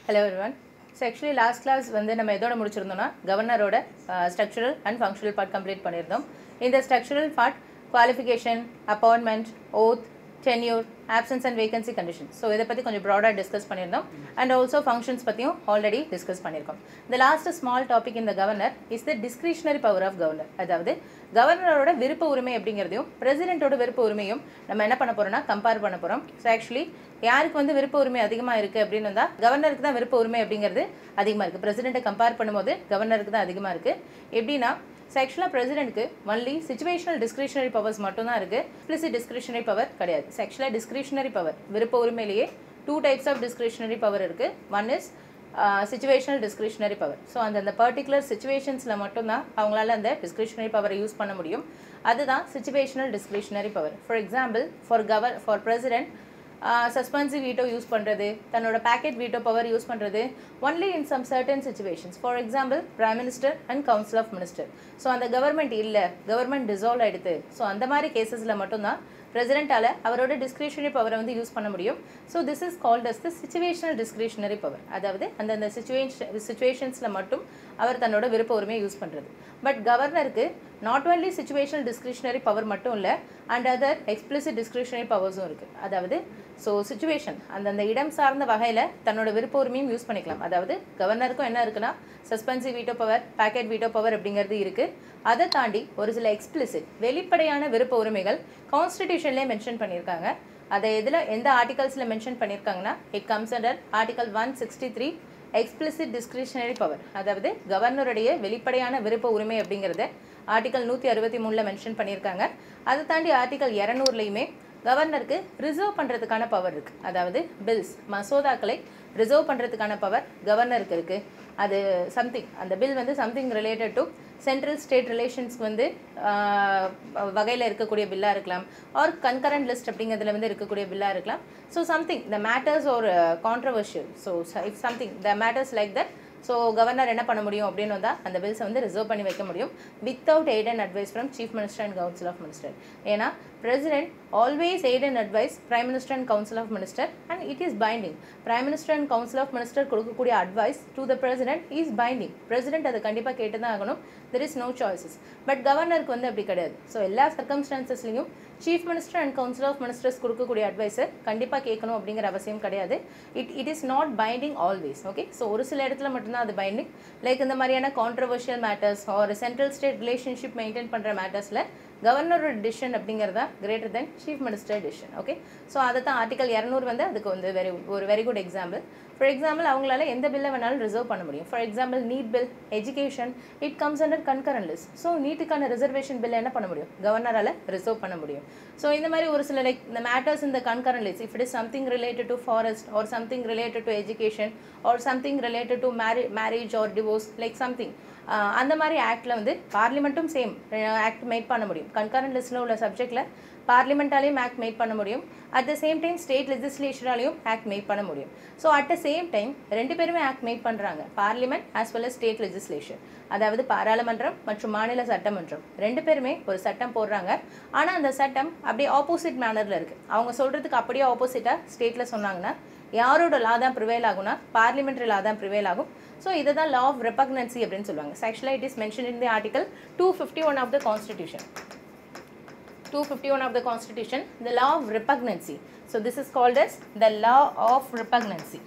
Hello everyone so actually last class வந்து நம்ம எதோட முடிச்சிருந்தோம்னா கவர்னரோட structural and functional part complete பண்ணியிருந்தோம் இந்த structural part qualification appointment oath tenure options and vacancy condition so இதை பற்றி கொஞ்சம் ப்ராடாக டிஸ்கஸ் பண்ணியிருந்தோம் அண்ட் ஆல்சோ ஃபங்க்ஷன்ஸ் பற்றியும் ஆல்ரெடி டிஸ்கஸ் பண்ணியிருக்கோம் இந்த லாஸ்ட் ஸ்மால் டாபிக் இந்த governor is the discretionary power of governor அதாவது கவர்னரோட விருப்ப உரிமை அப்படிங்கிறதையும் பிரசிடென்ட்டோட விருப்ப உரிமையும் நம்ம என்ன பண்ண போறோம்னா கம்பேர் பண்ண போகிறோம் ஸோ ஆக்சுவலி யாருக்கு வந்து விருப்ப உரிமை அதிகமாக இருக்குது அப்படின்னு வந்தால் கவர்னருக்கு தான் விருப்ப உரிமை அப்படிங்கிறது அதிகமாக இருக்குது பிரசிடென்ட்டை கம்பேர் பண்ணும்போது கவர்னருக்கு தான் அதிகமாக இருக்குது எப்படின்னா ஸோ ஆக்சுவலாக பிரசிடென்ட்க்கு ஒன்லி சுச்சுவேஷனல் டிஸ்கிரிஷனரி பவர்ஸ் மட்டும்தான் இருக்குது explicit டிஸ்கிரிஷனரி பவர் கிடையாது ஸோ ஆக்சுவலாக டிஸ்கிரிஷனரி பவர் விருப்ப உரிமையிலேயே two types of discretionary power இருக்குது one is situational discretionary power so அந்தந்த பர்டிகுலர் சுச்சுவேஷன்ஸில் மட்டும்தான் அவங்களால அந்த டிஸ்கிரிஷனரி பவரை யூஸ் பண்ண முடியும் அதுதான் situational discretionary power for example for cover for president suspensive veto use பண்ணுறது தன்னோட பேக்கெட் வீட்டோ பவர் யூஸ் பண்ணுறது only in some certain situations for example prime minister and council of minister so அந்த government இல்லை government dissolve ஆகிடுது so அந்த மாதிரி கேசஸில் மட்டும்தான் பிரசிடென்ட்டால் அவரோட டிஸ்கிரிஷனரி பவரை வந்து யூஸ் பண்ண முடியும் so this is called as the situational discretionary power அதாவது அந்தந்த சுச்சுவேஷன் சுச்சுவேஷன்ஸில் மட்டும் அவர் தன்னோட விருப்ப உரிமையை யூஸ் பண்ணுறது பட் கவர்னருக்கு not only situational discretionary power மட்டும் இல்லை அண்ட் அதர் எக்ஸ்பிளிசிட் டிஸ்கிரிஷனரி பவர்ஸும் இருக்குது அதாவது ஸோ சுச்சுவேஷன் அந்தந்த இடம் சார்ந்த வகையில் தன்னோட விருப்ப உரிமையும் யூஸ் பண்ணிக்கலாம் அதாவது கவர்னருக்கும் என்ன இருக்குன்னா suspensive veto power pocket veto power அப்படிங்கிறது இருக்குது அதை தாண்டி ஒரு சில எக்ஸ்பிளிசிட் வெளிப்படையான விருப்ப உரிமைகள் கான்ஸ்டிடியூஷன்லேயே மென்ஷன் பண்ணியிருக்காங்க அதை எதில் எந்த ஆர்டிகல்ஸில் மென்ஷன் பண்ணியிருக்காங்கன்னா it comes under article one sixty three explicit discretionary power அதாவது கவர்னருடைய வெளிப்படையான விருப்ப உரிமை அப்படிங்கிறத ஆர்டிகல் நூற்றி அறுபத்தி மூணில் மென்ஷன் பண்ணியிருக்காங்க அதை தாண்டி ஆர்டிகல் இரநூறுலையுமே கவர்னருக்கு ரிசர்வ் பண்ணுறதுக்கான பவர் இருக்குது அதாவது பில்ஸ் மசோதாக்களை ரிசர்வ் பண்ணுறதுக்கான பவர் கவர்னருக்கு இருக்குது அது சம்திங் அந்த பில் வந்து something related to central state ரிலேஷன்ஸ்க்கு வந்து வகையில் இருக்கக்கூடிய பில்லாக இருக்கலாம் ஆர் கன்கரண்ட் லிஸ்ட் அப்படிங்கிறதுல வந்து இருக்கக்கூடிய பில்லாக இருக்கலாம் ஸோ சம்திங் த மேட்டர்ஸ் ஒரு controversial so if something the matters like that so governor என்ன பண்ண முடியும் அப்படின்னு வந்தால் அந்த பில்ஸை வந்து ரிசர்வ் பண்ணி வைக்க முடியும் without aid and advice from chief minister and council of minister ஏன்னா president always aid and advice prime minister and council of minister and it is binding prime minister and council of minister கொடுக்கக்கூடிய advice to the president is binding president அதை கண்டிப்பாக கேட்டு தான் ஆகணும் there is no choices but கவர்னருக்கு வந்து அப்படி கிடையாது ஸோ எல்லா சர்க்கம்ஸ்டான்சஸ்லையும் chief minister and council of ministers கொடுக்கக்கூடிய அட்வைஸை கண்டிப்பாக கேட்கணும் அப்படிங்கிற அவசியம் கிடையாது it it is not binding always okay so ஒரு சில இடத்துல மட்டும்தான் அது பைண்டிங் லைக் இந்த மாதிரியான கான்ட்ரவர்ஷியல் மேட்டர்ஸ் ஒரு சென்ட்ரல் ஸ்டேட் ரிலேஷன்ஷிப் மெயின்டைன் பண்ணுற மேட்டர்ஸில் கவர்னரோட டிசிஷன் அப்படிங்கிறதா greater than chief minister decision okay so அதை தான் ஆர்டிகல் இரநூறு வந்து அதுக்கு வந்து வெரி ஒரு very good example for example அவங்களால எந்த பில்லை வேணாலும் ரிசர்வ் பண்ண முடியும் for example NEET bill education it comes under concurrent list so நீட்டுக்கான ரிசர்வேஷன் பில் என்ன பண்ண முடியும் கவர்னரால் ரிசர்வ் பண்ண முடியும் ஸோ இந்த மாதிரி ஒரு சில லைக் இந்த மேட்டர்ஸ் இந்த concurrent list if it is something related to forest or something related to education or something related to மேரே marriage or divorce like something அந்த மாதிரி ஆக்டில் வந்து பார்லிமெண்ட்டும் சேம் ஆக்ட் மேட் பண்ண முடியும் கன்கரண்ட் லிஸ்ட்டில் உள்ள சப்ஜெக்டில் பார்லிமெண்ட்டாலையும் ஆக்ட் மேட் பண்ண முடியும் at the same time state லெஜிஸ்லேச்சராலையும் ஆக்ட் மேட் பண்ண முடியும் so at the same time ரெண்டு பேருமே ஆக்ட் மேட் பண்ணுறாங்க parliament as well as state legislation அதாவது பாராளுமன்றம் மற்றும் மாநில சட்டமன்றம் ரெண்டு பேருமே ஒரு சட்டம் போடுறாங்க ஆனால் அந்த சட்டம் அப்படியே ஆப்போசிட் மேனரில் இருக்குது அவங்க சொல்கிறதுக்கு அப்படியே ஆப்போசிட்டாக ஸ்டேட்டில் சொன்னாங்கன்னா யாரோட லா தான் ப்ரிவேல் ஆகும்னா பார்லிமெண்ட்ரி லா தான் ப்ரிவேல் ஆகும் ஸோ இதை தான் லா ஆஃப் ரெப்பக்னன்சி அப்படின்னு சொல்லுவாங்க ஆக்சுவலாக it is mention in the article two fifty one of the constitution 251 of the constitution the law of repugnancy so this is called as the law of repugnancy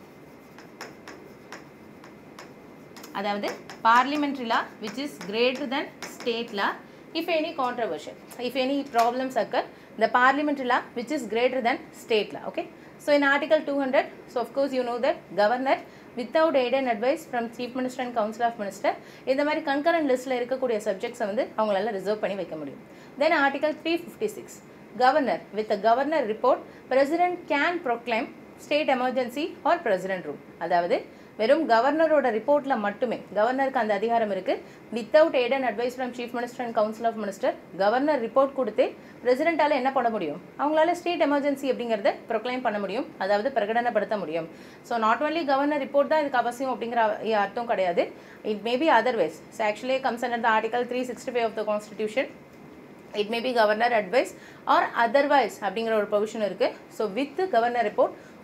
அதாவது parliamentary law which is greater than state law if any controversial if any problems occur the parliamentary law which is greater than state law okay so in article 200 so of course you know that governor without aid and advice from chief minister and council of minister இந்த மாதிரி concurrent லிஸ்ட்டில் இருக்கக்கூடிய சப்ஜெக்ட்ஸை வந்து அவங்களால reserve பண்ணி வைக்க முடியும் then article three fifty six governor with a governor report president can proclaim state emergency or president rule அதாவது வெறும் கவர்னரோட ரிப்போர்ட்டில் மட்டுமே கவர்னருக்கு அந்த அதிகாரம் இருக்குது without aid and advice from chief minister and council of minister governor report கொடுத்து பிரசிடென்ட்டால் என்ன பண்ண முடியும் அவங்களால ஸ்டேட் எமர்ஜென்சி அப்படிங்கிறத ப்ரொக்ளைம் பண்ண முடியும் அதாவது பிரகடனப்படுத்த முடியும் so not only governor report தான் இதுக்கு அவசியம் அப்படிங்கிற அர்த்தம் கிடையாது it may be otherwise so actually comes under the article three sixty five of the constitution it may be governor advice or otherwise அப்படிங்கிற ஒரு ப்ரொவிஷன் இருக்குது so with governor report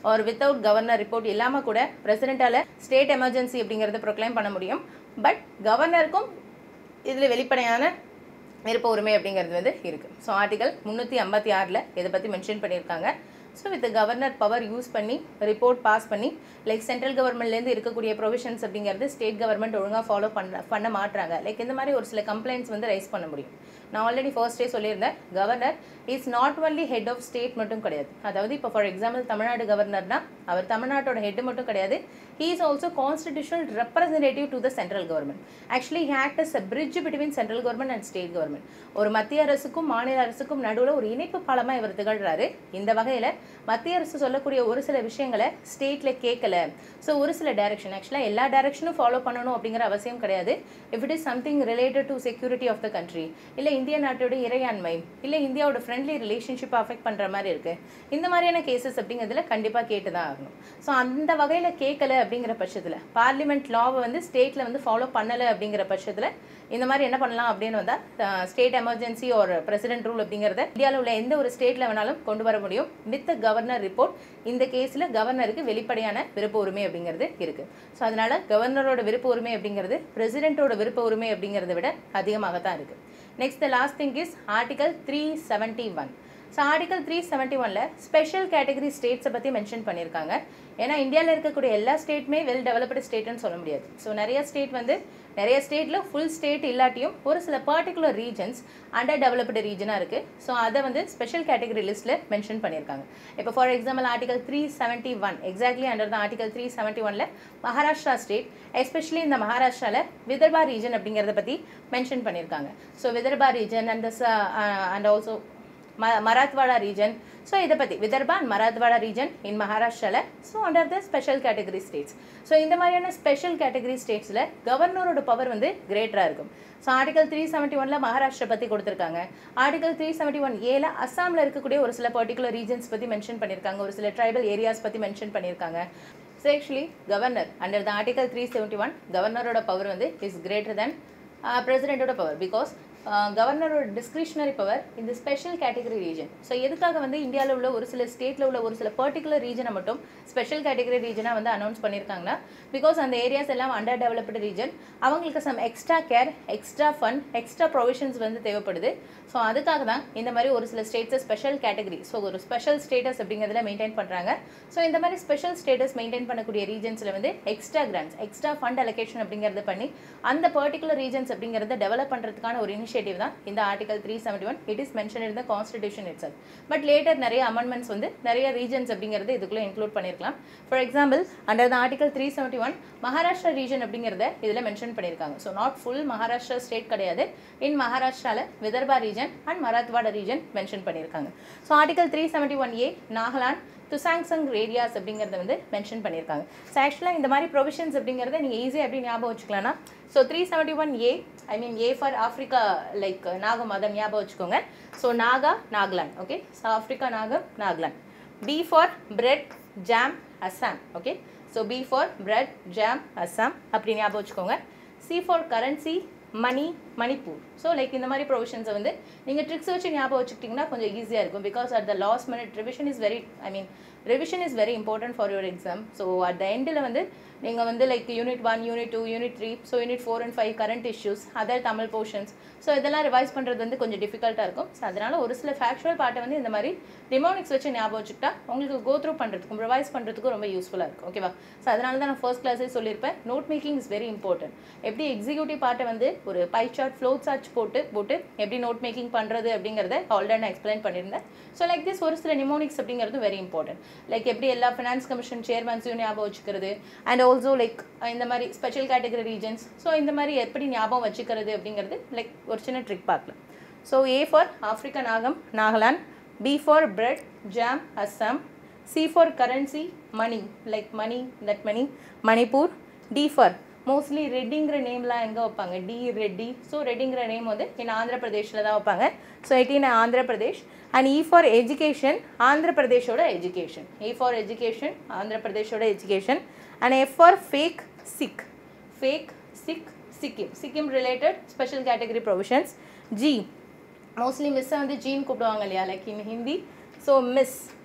or without governor report இல்லாமல் கூட பிரசிடென்ட்டால் state emergency அப்படிங்கிறத proclaim பண்ண முடியும் but கவர்னருக்கும் இதில் வெளிப்படையான விருப்ப உரிமை அப்படிங்கிறது வந்து இருக்குது ஸோ ஆர்டிகல் முந்நூற்றி ஐம்பத்தி ஆறில் இதை பற்றி மென்ஷன் பண்ணியிருக்காங்க so with governor power use பண்ணி ரிப்போர்ட் பாஸ் பண்ணி லைக் சென்ட்ரல் கவர்மெண்ட்லேருந்து இருக்கக்கூடிய ப்ரொவிஷன்ஸ் அப்படிங்கிறது ஸ்டேட் கவர்மெண்ட் ஒழுங்காக ஃபாலோ பண்ண பண்ண மாட்டுறாங்க லைக் இந்த மாதிரி ஒரு சில கம்ப்ளைண்ட்ஸ் வந்து ரைஸ் பண்ண முடியும் நான் ஆல்ரெடி ஃபர்ஸ்டே சொல்லியிருந்தேன் governor is not only head of state மட்டும் கிடையாது அதாவது இப்போ ஃபார் எக்ஸாம்பிள் தமிழ்நாடு கவர்னர்னா அவர் தமிழ்நாட்டோட ஹெட் மட்டும் கிடையாது he is also constitutional representative to the central government actually he act as a bridge between central government and state government ஒரு மத்திய அரசுக்கும் மாநில அரசுக்கும் நடுவில் ஒரு இணைப்பு பாலமாக இவர் திகழ்றாரு இந்த வகையில் மத்திய அரசு சொல்லக்கூடிய ஒரு சில விஷயங்களை ஸ்டேட்டில் கேட்கல ஸோ ஒரு சில டைரக்ஷன் ஆக்சுவலாக எல்லா டைரக்ஷனும் ஃபாலோ பண்ணணும் அப்படிங்கிற அவசியம் கிடையாது if it is something related to security of the country இல்லை இந்திய நாட்டோட இறையாண்மை இல்லை இந்தியாவோட ஃப்ரெண்ட்லி ரிலேஷன்ஷிப் அஃபெக்ட் பண்ணுற மாதிரி இருக்குது இந்த மாதிரியான கேசஸ் அப்படிங்கிறதுல கண்டிப்பாக கேட்டு தான் ஆகணும் ஸோ அந்த வகையில் கேட்கல அப்படிங்கிற பட்சத்தில் பார்லிமெண்ட் லாவை வந்து ஸ்டேட்டில் வந்து ஃபாலோ பண்ணலை அப்படிங்கிற பட்சத்தில் இந்த மாதிரி என்ன பண்ணலாம் அப்படின்னு வந்தால் ஸ்டேட் எமர்ஜென்சி ஒரு பிரசிடென்ட் ரூல் அப்படிங்கிறத இந்தியாவில் உள்ள எந்த ஒரு ஸ்டேட்டில் வேணாலும் கொண்டு வர முடியும் வித் கவர்னர் ரிப்போர்ட் இந்த கேஸில் கவர்னருக்கு வெளிப்படையான விருப்ப உரிமை அப்படிங்கிறது இருக்குது ஸோ அதனால் கவர்னரோட விருப்ப உரிமை அப்படிங்கிறது பிரசிடென்ட்டோட விருப்ப உரிமை அப்படிங்கிறத விட அதிகமாக தான் இருக்குது next the last thing is article three seventy one so article three seventy ஒனில் ஸ்பெஷல் கேட்டகரி ஸ்டேட்ஸை பற்றி மென்ஷன் பண்ணியிருக்காங்க ஏன்னா இந்தியாவில் இருக்கக்கூடிய எல்லா ஸ்டேட்டுமே வெல் டெவலப்டு ஸ்டேட்டுன்னு சொல்ல முடியாது ஸோ நிறைய ஸ்டேட் வந்து நிறைய ஸ்டேட்டில் ஃபுல் ஸ்டேட் இல்லாட்டியும் ஒரு சில பர்டிகுலர் ரீஜன்ஸ் அண்டர் டெவலப்டு ரீஜனாக இருக்குது ஸோ அதை வந்து ஸ்பெஷல் கேட்டகரி லிஸ்ட்டில் மென்ஷன் பண்ணியிருக்காங்க இப்போ for example article three seventy one exactly under தான் ஆர்டிகல் த்ரீ செவன்ட்டி ஒனில் மகாராஷ்டிரா ஸ்டேட் எஸ்பெஷலி இந்த மகாராஷ்டிராவில் விதர்பா ரீஜன் அப்படிங்கிறத பற்றி மென்ஷன் பண்ணியிருக்காங்க so Vidarbha region and and also ம மராத்வாடா ரீஜன் ஸோ இதை பற்றி Vidarbha and Marathwada region in மகாராஷ்டிராவில் so under the special category states so இந்த மாதிரியான ஸ்பெஷல் கேட்டகரி ஸ்டேட்ஸில் கவர்னரோட பவர் வந்து கிரேட்டராக இருக்கும் ஸோ ஆர்டிகல் த்ரீ செவன்ட்டி ஒனில் மகாராஷ்டிரா பற்றி கொடுத்துருக்காங்க ஆர்டிகல் த்ரீ செவன்ட்டி ஒன் ஏல அஸ்ஸாமில் இருக்கக்கூடிய ஒரு சில பர்டிகுலர் ரீஜன்ஸ் பற்றி மென்ஷன் பண்ணியிருக்காங்க ஒரு சில ட்ரைபல் ஏரியாஸ் பற்றி மென்ஷன் பண்ணியிருக்காங்க so actually governor under the article three seventy one கவர்னரோட பவர் வந்து இஸ் கிரேட்டர் தென் பிரசிடென்ட்டோட பவர் பிகாஸ் கவர்னரோட டிஸ்கிரிஷனரி பவர் இந்த ஸ்பெஷல் கேட்டகரி ரீஜன் ஸோ எதுக்காக வந்து இந்தியாவில் உள்ள ஒரு சில ஸ்டேட்டில் உள்ள ஒரு சில பர்டிகுலர் ரீஜனை மட்டும் ஸ்பெஷல் கேட்டகரி ரீஜனாக வந்து அனௌன்ஸ் பண்ணியிருக்காங்கன்னா பிகாஸ் அந்த ஏரியாஸ் எல்லாம் அண்டர் டெவலப்டு ரீஜன் அவங்களுக்கு some extra care extra fund extra provisions வந்து தேவைப்படுது ஸோ அதுக்காக தான் இந்த மாதிரி ஒரு சில ஸ்டேட்ஸை ஸ்பெஷல் கேட்டகரி ஸோ ஒரு ஸ்பெஷல் ஸ்டேட்டஸ் அப்படிங்கிறதுல மெயின்டைன் பண்ணுறாங்க ஸோ இந்த மாதிரி ஸ்பெஷல் ஸ்டேட்டஸ் மெயின்டைன் பண்ணக்கூடிய ரீஜன்ஸில் வந்து extra grants extra fund allocation அப்படிங்கிறது பண்ணி அந்த பர்டிகுலர் ரீஜன்ஸ் அப்படிங்கிறத டெவலப் பண்ணுறதுக்கான ஒரு இனிஷியேட்டிவ் தான் இந்த article three seventy one it is mention in the constitution it's but later நிறைய அமெண்ட்மெண்ட்ஸ் வந்து நிறைய ரீஜன்ஸ் அப்படிங்கிறது இதுக்குள்ளே இன்க்ளூட் பண்ணியிருக்கலாம் for example under the article three seventy one Maharashtra region அப்படிங்கிறத இதில் மென்ஷன் பண்ணியிருக்காங்க so not full Maharashtra state கிடையாது இன் மகாராஷ்டிராவில் Vidarbha region and Marathwada region mention பண்ணியிருக்காங்க so article three seventy one A Nagaland Tuensang areas அப்படிங்கிறத வந்து மென்ஷன் பண்ணியிருக்காங்க ஸோ ஆக்சுவலாக இந்த மாதிரி ப்ரொவிஷன்ஸ் அப்படிங்கிறத நீங்கள் ஈஸியாக எப்படி ஞாபகம் வச்சுக்கலாம்னா so three seventy one A I mean A for Africa like நாகம் அதை ஞாபகம் வச்சுக்கோங்க ஸோ Naga Nagaland okay so Africa நாகம் Nagaland B for bread jam Assam okay so B for bread jam Assam அப்படி ஞாபகம் வச்சுக்கோங்க C for currency money Manipur so like இந்த மாதிரி ப்ரொவிஷன்ஸை வந்து நீங்கள் ட்ரிக்ஸ் வச்சு ஞாபகம் வச்சுக்கிட்டிங்கன்னா கொஞ்சம் ஈஸியாக இருக்கும் because at the last minute revision is very I mean revision is very important for your exam so at the எண்டில் வந்து நீங்கள் வந்து like unit one unit two unit three so unit four and five current issues other Tamil portions so இதெல்லாம் revise பண்ணுறது வந்து கொஞ்சம் டிஃபிகல்ட்டாக இருக்கும் so அதனால் ஒரு சில ஃபேக்சுவல் பார்ட்டை வந்து இந்த மாதிரி ரிமோனிக்ஸ் வச்சு ஞாபகம் வச்சுக்கிட்டா உங்களுக்கு கோ த்ரூ பண்ணுறதுக்கும் ரிவைஸ் பண்ணுறதுக்கும் ரொம்ப யூஸ்ஃபுல்லாக இருக்கும் ஓகேவா ஸோ அதனால தான் நான் ஃபர்ஸ்ட் கிளாஸே சொல்லியிருப்பேன் note making is very important எப்படி எக்ஸிக்யூட்டிவ் பார்ட்டை வந்து ஒரு பை சார்ட் ஃப்ளோ சார்ட் போட்டு போட்டு எப்படி நோட் மேக்கிங் பண்ணுறது அப்படிங்கிறத ஆல்ரெடி நான் எக்ஸ்பிளைன் பண்ணியிருந்தேன் ஸோ லைக் திஸ் ஒரு சில நிமோனிக்ஸ் அப்படிங்கிறது வெரி இம்பார்ட்டன்ட் லைக் எப்படி எல்லா ஃபினான்ஸ் கமிஷன் சேர்மன்ஸையும் ஞாபகம் வச்சுக்கிறது அண்ட் ஆல்சோ லைக் இந்த மாதிரி ஸ்பெஷல் கேட்டகரி ரீஜன்ஸ் ஸோ இந்த மாதிரி எப்படி ஞாபகம் வச்சுக்கிறது அப்படிங்கிறது லைக் ஒரு சின்ன ட்ரிக் பார்க்கலாம் ஸோ ஏ ஃபார் ஆஃப்ரிக்கா நாகம் Nagaland B for bread jam Assam C for currency money like money that money Manipur D for mostly ரெட்டிங்கிற நேம்லாம் எங்கே வைப்பாங்க டி ரெட்டி ஸோ ரெட்டிங்கிற நேம் வந்து இன் ஆந்திர பிரதேஷில் தான் வைப்பாங்க so eighteen Andhra Pradesh and E for education Andhra பிரதேஷோட education E for education Andhra பிரதேஷோட education and F for fake sick fake sick Sikkim Sikkim related special category provisions G mostly மிஸ்ஸை வந்து ஜீன் கூப்பிடுவாங்க இல்லையா like in Hindi so miss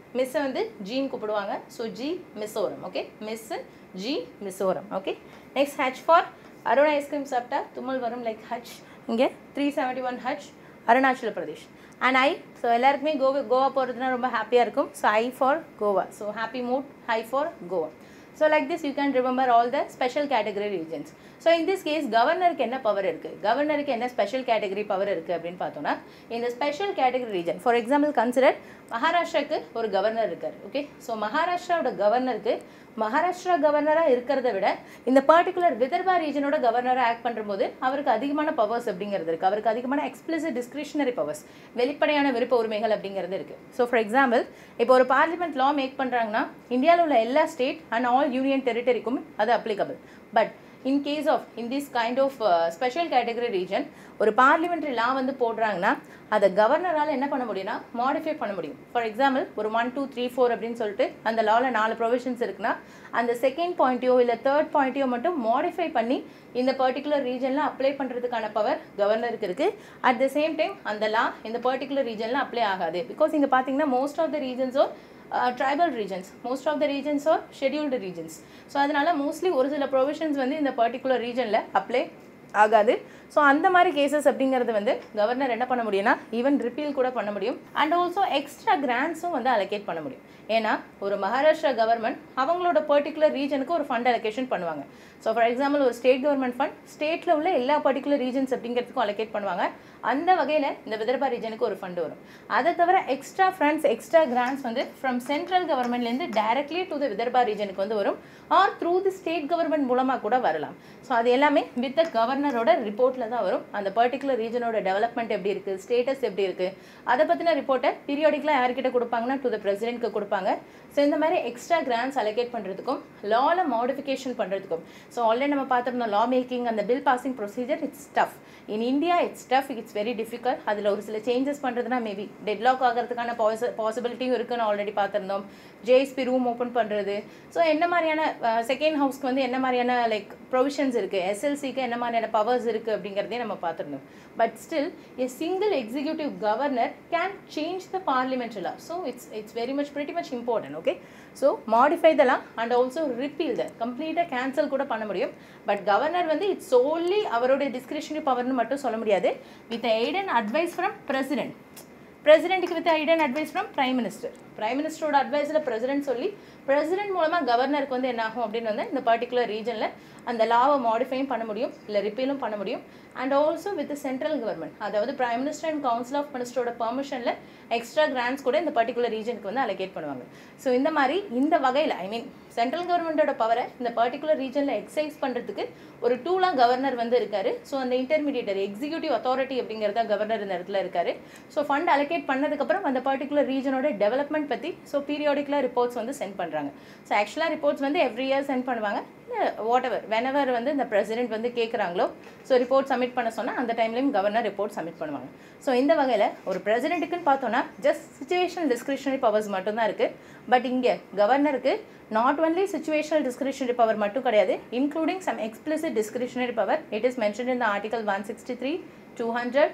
மிஸ்ஸை வந்து ஜின்னு கூப்பிடுவாங்க so G Mizoram okay miss G Mizoram okay next H for Arun ice cream சாப்பிட்டா தும்மல் வரும் லைக் ஹச் இங்கே three seventy one H Arunachal Pradesh and I so எல்லாருக்குமே கோவா கோவா போகிறதுனா ரொம்ப ஹாப்பியாக இருக்கும் so I for Goa so happy mood high for Goa so like this you can remember all the special category regions so in this case கவர்னருக்கு என்ன power இருக்குது கவர்னருக்கு என்ன ஸ்பெஷல் கேட்டகரி பவர் இருக்குது அப்படின்னு பார்த்தோன்னா இந்த special category region for example consider மகாராஷ்டிராக்கு ஒரு கவர்னர் இருக்கார் ஓகே ஸோ மகாராஷ்டிராவோட கவர்னருக்கு மகாராஷ்டிரா கவர்னராக இருக்கிறத விட இந்த பர்டிகுலர் விதர்பா ரீஜனோட கவர்னராக ஆக்ட் பண்ணும்போது அவருக்கு அதிகமான பவர்ஸ் அப்படிங்கிறது இருக்குது அவருக்கு அதிகமான எக்ஸ்பிளிசிட் டிஸ்கிரிஷனரி பவர்ஸ் வெளிப்படையான விருப்ப உரிமைகள் அப்படிங்கிறது இருக்குது ஸோ ஃபார் எக்ஸாம்பிள் இப்போ ஒரு பார்லிமெண்ட் லா மேக் பண்ணுறாங்கன்னா இந்தியாவில் உள்ள எல்லா ஸ்டேட் அண்ட் ஆல் யூனியன் டெரிட்டரிக்கும் அது applicable but in case of in this kind of special category region ஒரு பார்லிமெண்ட்ரி லா வந்து போடுறாங்கன்னா அதை கவர்னரால் என்ன பண்ண முடியும்னா மாடிஃபை பண்ண முடியும் ஃபார் எக்ஸாம்பிள் ஒரு ஒன் டூ த்ரீ ஃபோர் அப்படின்னு சொல்லிட்டு அந்த லாவில் நாலு ப்ரொவிஷன்ஸ் இருக்குன்னா அந்த செகண்ட் பாயிண்ட்டையோ இல்லை தேர்ட் பாயிண்ட்டையோ மட்டும் மாடிஃபை பண்ணி இந்த பர்டிகுலர் ரீஜனில் அப்ளை பண்ணுறதுக்கான பவர் கவர்னருக்கு இருக்குது அட் த சேம் டைம் அந்த லா இந்த பர்டிகுலர் ரீஜனில் அப்ளை ஆகாது பிகாஸ் இங்கே பார்த்தீங்கன்னா மோஸ்ட் ஆஃப் த ரீஜன்ஸோ tribal regions most of the regions are scheduled regions so அதனால் மோஸ்ட்லி ஒரு சில ப்ரொவிஷன்ஸ் வந்து இந்த பர்டிகுலர் ரீஜனில் அப்ளை ஆகாது ஸோ அந்த மாதிரி கேசஸ் அப்படிங்கிறது வந்து கவர்னர் என்ன பண்ண முடியும்னா ஈவன் ரிப்பீல் கூட பண்ண முடியும் அண்ட் ஆல்சோ எக்ஸ்ட்ரா கிராண்ட்ஸும் வந்து அலோகேட் பண்ண முடியும் ஏன்னா ஒரு மகாராஷ்டிரா கவர்மெண்ட் அவங்களோட பர்டிகுலர் ரீஜனுக்கு ஒரு ஃபண்ட் அலோகேஷன் பண்ணுவாங்க ஸோ ஃபார் எக்ஸாம்பிள் ஒரு ஸ்டேட் கவர்மெண்ட் ஃபண்ட் ஸ்டேட்டில் உள்ள எல்லா பர்டிகுலர் ரீஜன்ஸ் அப்படிங்கிறதுக்கும் அலோகேட் பண்ணுவாங்க அந்த வகையில் இந்த விதர்பா ரீஜனுக்கு ஒரு ஃபண்டு வரும் அதை தவிர எக்ஸ்ட்ரா ஃபண்ட்ஸ் எக்ஸ்ட்ரா கிராண்ட்ஸ் வந்து ஃப்ரம் சென்ட்ரல் கவர்மெண்ட்லேருந்து டைரக்ட்லி டு த விதர்பா ரீஜனுக்கு வந்து வரும் or through the state government மூலமாக கூட வரலாம் ஸோ அது எல்லாமே வித் த கவர்னரோட ரிப்போர்ட்டில் தான் வரும் அந்த பர்டிகுலர் ரீஜனோட டெவலப்மெண்ட் எப்படி இருக்குது ஸ்டேட்டஸ் எப்படி இருக்குது அதை பற்றின ரிப்போர்ட்டை பீரியாடிக்கலாக யார்கிட்ட கொடுப்பாங்கன்னா டு த பிரசிடென்ட்க்கு கொடுப்பாங்க ஸோ இந்த மாதிரி எக்ஸ்ட்ரா கிராண்ட்ஸ் அலோகேட் பண்ணுறதுக்கும் லாவில் மாடிஃபிகேஷன் பண்ணுறதுக்கும் ஸோ ஆல்ரெடி நம்ம பார்த்துருந்தோம் லா மேக்கிங் அந்த bill passing procedure it's tough in India it's tough it's very difficult அதில் ஒரு சில சேஞ்சஸ் பண்ணுறதுனா மேபி டெட்லாக் ஆகிறதுக்கான பாசி பாசிபிலிட்டியும் இருக்குன்னு ஆல்ரெடி பார்த்துருந்தோம் ஜேஎஸ்பி ரூம் ஓப்பன் பண்ணுறது ஸோ என்ன மாதிரியான செகண்ட் ஹவுஸ்க்கு வந்து என்ன மாதிரியான லைக் ப்ரொவிஷன்ஸ் இருக்குது எஸ்எல்சிக்கு என்ன மாதிரியான பவர்ஸ் இருக்குது அப்படிங்கிறதே நம்ம பார்த்துருந்தோம் but still a single executive governor can change the parliamentary law so it's it's very much very much important okay so modify the law and also repeal the கம்ப்ளீட்டாக cancel கூட பண்ண முடியும் பட் கவர்னர் வந்து it's solely அவருடைய discretionary பவர்னு மட்டும் சொல்ல முடியாது with aid and advice from president பிரசிடென்ட்டுக்கு with aid and advice from prime minister prime மினிஸ்டரோட அட்வைஸில் பிரசிடென்ட் சொல்லி பிரசிடென்ட் மூலமாக கவர்னருக்கு வந்து என்ன ஆகும் அப்படின்னு வந்து இந்த பர்டிகுலர் ரீஜனில் அந்த லாவை மாடிஃபையும் பண்ண முடியும் இல்லை ரிப்பீலும் பண்ண முடியும் and also with central government அதாவது prime minister and council of மினிஸ்டரோட பெர்மிஷனில் எக்ஸ்ட்ரா கிராண்ட்ஸ் கூட இந்த பர்டிகுலர் ரீஜனுக்கு வந்து அலோகேட் பண்ணுவாங்க ஸோ இந்த மாதிரி இந்த வகையில் ஐ மீன் சென்ட்ரல் கவர்மெண்ட்டோட பவரை இந்த பர்டிகுலர் ரீஜனில் எக்ஸசைஸ் பண்ணுறதுக்கு ஒரு டூலாக கவர்னர் வந்து இருக்காரு ஸோ அந்த இன்டர்மீடியேட்டர் எக்ஸிக்யூட்டிவ் அத்தாரிட்டி அப்படிங்கிறதா கவர்னர் இந்த இடத்துல இருக்காரு ஸோ ஃபண்ட் அலோகேட் பண்ணதுக்கப்புறம் அந்த பர்டிகுலர் ரீஜனோட டெவலப்மெண்ட் பற்றி ஸோ பீரியாடிக்கலாக ரிப்போர்ட்ஸ் வந்து சென்ட் பண்ணுறாங்க ஸோ ஆக்சுவலாக ரிப்போர்ட்ஸ் வந்து எவ்ரி இயர் சென்ட் பண்ணுவாங்க வாட் எவர் வெனவர் வந்து இந்த பிரசிடென்ட் வந்து கேட்குறாங்களோ ஸோ ரிப்போர்ட் சப்மிட் பண்ண சொன்னால் அந்த டைம்லையும் கவர்னர் ரிப்போர்ட் சப்மிட் பண்ணுவாங்க ஸோ இந்த வகையில் ஒரு பிரசிடென்ட்டுக்குன்னு பார்த்தோன்னா ஜஸ்ட் சுச்சுவேஷனல் டிஸ்கிரிஷனரி பவர்ஸ் மட்டும்தான் இருக்குது பட் இங்கே கவர்னருக்கு not only situational discretionary power மட்டும் கிடையாது including some explicit discretionary power it is mention in the article one sixty three two hundred